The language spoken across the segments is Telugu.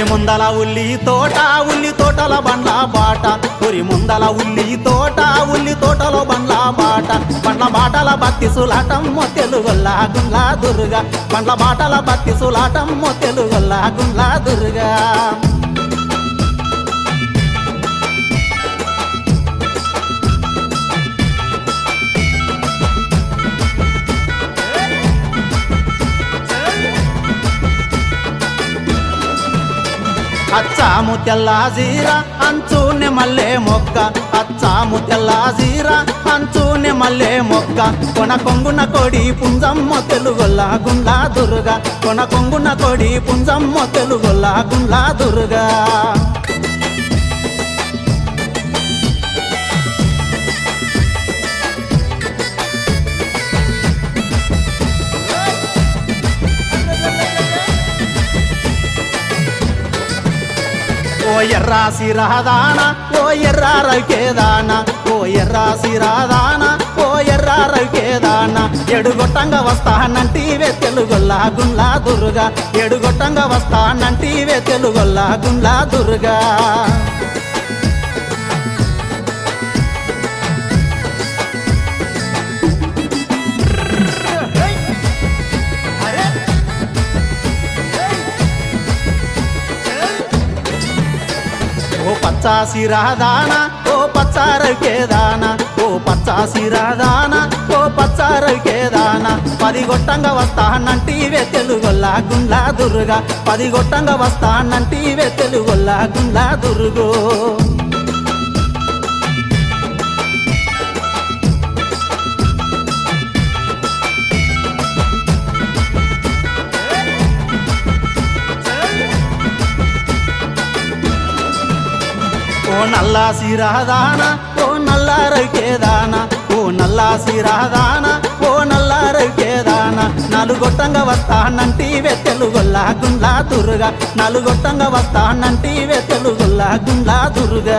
ముందల ఉల్లి తోట ఉల్లి తోటల బండ్ల బాట ఒరి ముందల ఉల్లి తోట ఉల్లి తోటలో బండ్ల బాట బండ్ల బాటల బత్తి సులాటమ్మో తెలుగొల్లా గుండ్లా దుర్గా బండ్ల బాటల బత్తి సులాటమ్మో తెలుగొల్లా గుండ్లా దుర్గా అచ్చాము తెల్ల జీరా అంచూనే మల్లె మొక్క అచ్చాము తెల్ల జీరా అంచూనే మల్లె మొక్క కొన కొంగున కొడి పుంజమ్మ తెలుగొల్లా గుండ్లా దుర్గా కొన కొంగున కొడి పుంజమ్మ తెలుగొల్లా గుండ్లా దుర్గా ఓ ఎర్రా సిరాదాన ఓ ఎర్రా రవికేదాన ఓ ఎర్రా సిరాదాన ఓ ఎర్రా రవికేదాన ఎడుగొట్టంగా వస్తానంటీవే తెలుగొల్లా గుండ్లా దుర్గా ఎడుగొట్టంగా వస్తానంటీవే తెలుగొల్లా గుండ్లా దుర్గా ఓ పచ్చాసి రాదాన ఓ పచ్చారకేదాన ఓ పచ్చాసి రాదాన ఓ పచ్చారకేదాన పది గొట్టంగా వస్తానంటీవే తెలుగొల్లా గుండ్లా దుర్గా పది గొట్టంగా వస్తానంటీవే తెలుగొల్లా గుండ్లా దుర్గో ఓ నల్లా సిరాదాన ఓ నల్లా రవికేదాన ఓ నల్లా సిరాదాన ఓ నల్లా రవికేదాన నలుగొట్టంగా వస్తానంటీవే తెలుగొల్లా గుండ్లా దుర్గా నలుగొట్టంగా వస్తానంటీవే తెలుగొల్లా గుండ్లా దుర్గా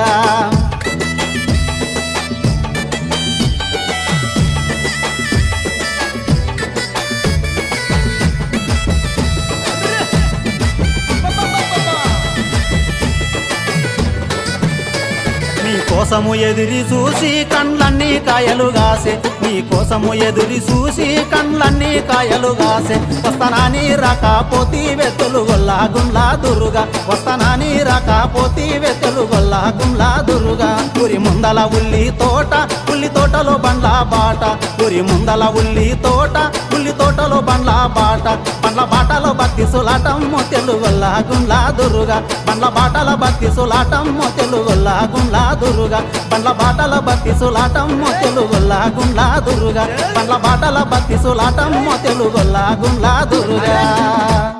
నీ కోసము ఎదిరి చూసి కండ్లన్నీ కాయలు గాసే నీ కోసము ఎదిరి చూసి కండ్లన్నీ కాయలు గాసే వస్తానాని రాకపోతీ వెతులు గొల్లా గుండ్లా దురుగా వస్తానాని రాకపోతీ వెతులు గొల్లా గుండ్లా దురుగా ఉరి ముందల ఉల్లి తోట ఉల్లి తోటలో బండ్ల బాట ఉరి ముందల ఉల్లి తోట ఉల్లి తోటలో బండ్ల బాట బండ్ల బాటలో బత్తి సులాటమ్మో తెలుగొల్లా గుండ్లా దురుగా బండ్ల బాటల బత్తి సులాటమ్మో తెలుగొల్లా గుండ్లా దురుగా బండ్ల బాటల బత్తి సులాటమ్మో తెలుగొల్లా గుండ్లా దురుగా బండ్ల బాటల బత్తి సులాటమ్మో తెలుగొల్లా గుండ్లా దురుగా